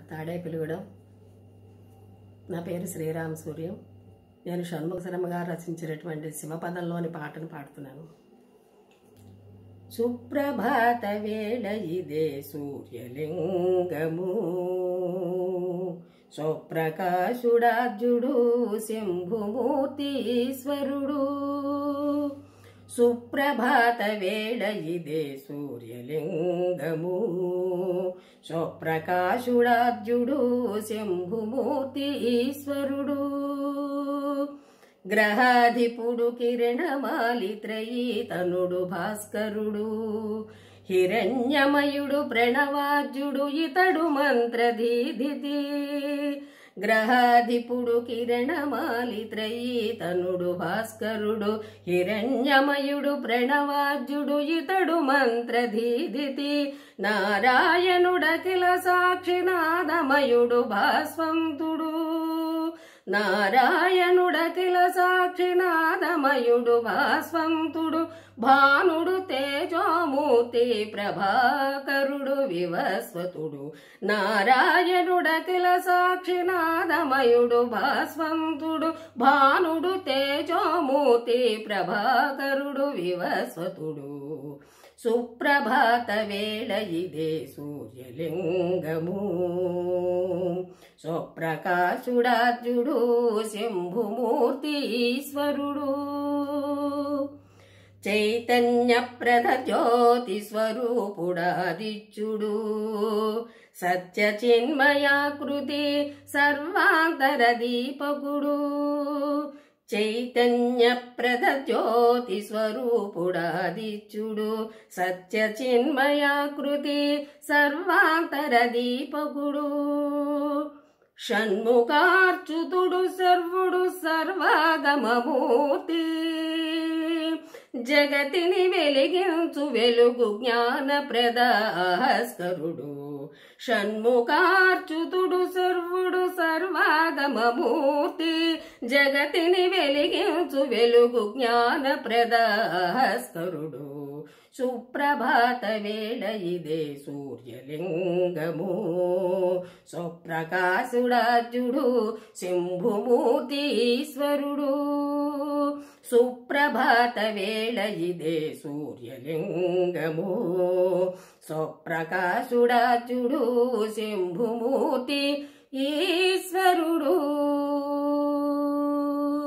తాడేపల్లిగూడెం నా పేరు శ్రీరామ సూర్యం నేను షణ్ముఖ శర్మ గారు రచించినటువంటి శివపదంలోని పాటను పాడుతున్నాను సుప్రభాత వేళ ఇదే సూర్యలింగము స్వప్రకాశుడార్జుడు శంభుమూర్తి ఈశ్వరుడు సుప్రభాత వేళ ఇదే సూర్యలింగము స్వప్రకాశుడార్జుడు శంభుమూర్తి ఈశ్వరుడు గ్రహాధిపుడు కిరణమాలి త్రయీ తనుడు భాస్కరుడు హిరణ్యమయుడు ప్రణవాజ్యుడు ఇతడు మంత్రధీధితి గ్రహాధిపుడు కిరణమాలి త్రయీ తనుడు భాస్కరుడు హిరణ్యమయుడు ప్రణవాజ్యుడు ఇతడు మంత్రధీధితి నారాయణుడకిల సాక్షినాదమయుడు భాస్వంతుడు నారాయణుడకిల సాక్షినాదమయుడు భాస్వంతుడు భానుడు తేజోమూర్తి ప్రభాకరుడు వివస్వతుడు నారాయణుడకిల సాక్షినాదమయుడు భాస్వంతుడు భానుడు తేజోమూర్తి ప్రభాకరుడు వివస్వతుడు సుప్రభాత వేళ ఇదే సూర్యలింగము స్వప్రకాశుడార్జుడు శంభుమూర్తి ఈశ్వరుడు చైతన్య ప్రధ జ్యోతి స్వరూపుడాదిత్యుడు సత్య చిన్మయాకృతి సర్వాంతర దీపకుడు చైతన్య ప్రద జ్యోతి స్వరూపుడాదిత్యుడు సత్య చిన్మయాకృతి సర్వాంతర దీపకుడు షణ్ముఖార్చుతుడు సర్వుడు సర్వాగమమూర్తి జగతిని వెలిగించు వెలుగు జ్ఞాన ప్రదాస్కరుడు షణ్ముఖార్చుతుడు సర్వుడు సర్వాగమమూర్తి జగతిని వెలిగించు వెలుగు జ్ఞాన ప్రదాస్కరుడు సుప్రభాత వేళ ఇదే సూర్యలింగము స్వప్రకాశుడార్జుడు శంభుమూర్తి ఈశ్వరుడు సుప్రభాత వేళ ఇదే సూర్యలింగము స్వప్రకాశుడార్జుడు శంభుమూర్తి ఈశ్వరుడు